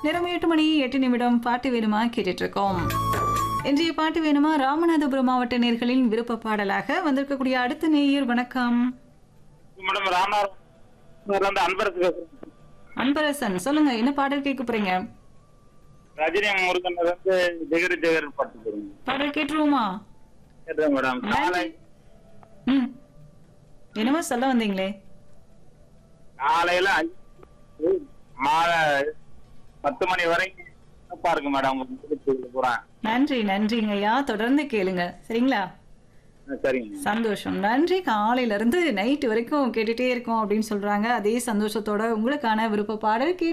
நேரம் எட்டு மணி எட்டு நிமிடம் பாட்டு வேணுமா கேட்டுட்டு இருக்கோம் இன்றைய பாட்டு வேணுமா ராமநாதபுரம் மாவட்ட நேர்களின் விருப்ப பாடலாக வந்திருக்கக்கூடிய அடுத்த நேயர் வணக்கம் மேடம் ராமநாதபுரம் வந்து அன்பரசு பேசுறேன் அன்பரசன் சொல்லுங்க என்ன பாடல் கேட்க போறீங்க ரஜினி முருகன் வந்து ஜெகரு ஜெகர் பாட்டு போடுங்க பாடல் கேட்டுருவோமா கேட்டேன் மேடம் காலை ம் என்னமோ சொல்ல வந்தீங்களே காலையில அஞ்சு மாலை பத்து மணி வரைக்கும் சிறப்பா இருக்கு மேடம் உங்களுக்கு போறேன் நன்றி நன்றிங்க ஐயா தொடர்ந்து கேளுங்க சரிங்களா சரிங்க சந்தோஷம் நன்றி காலையில இருந்து நைட் வரைக்கும் கேட்டுட்டே இருக்கோம் அப்படின்னு சொல்றாங்க அதே சந்தோஷத்தோட உங்களுக்கான விருப்ப பாடல் கேட்டு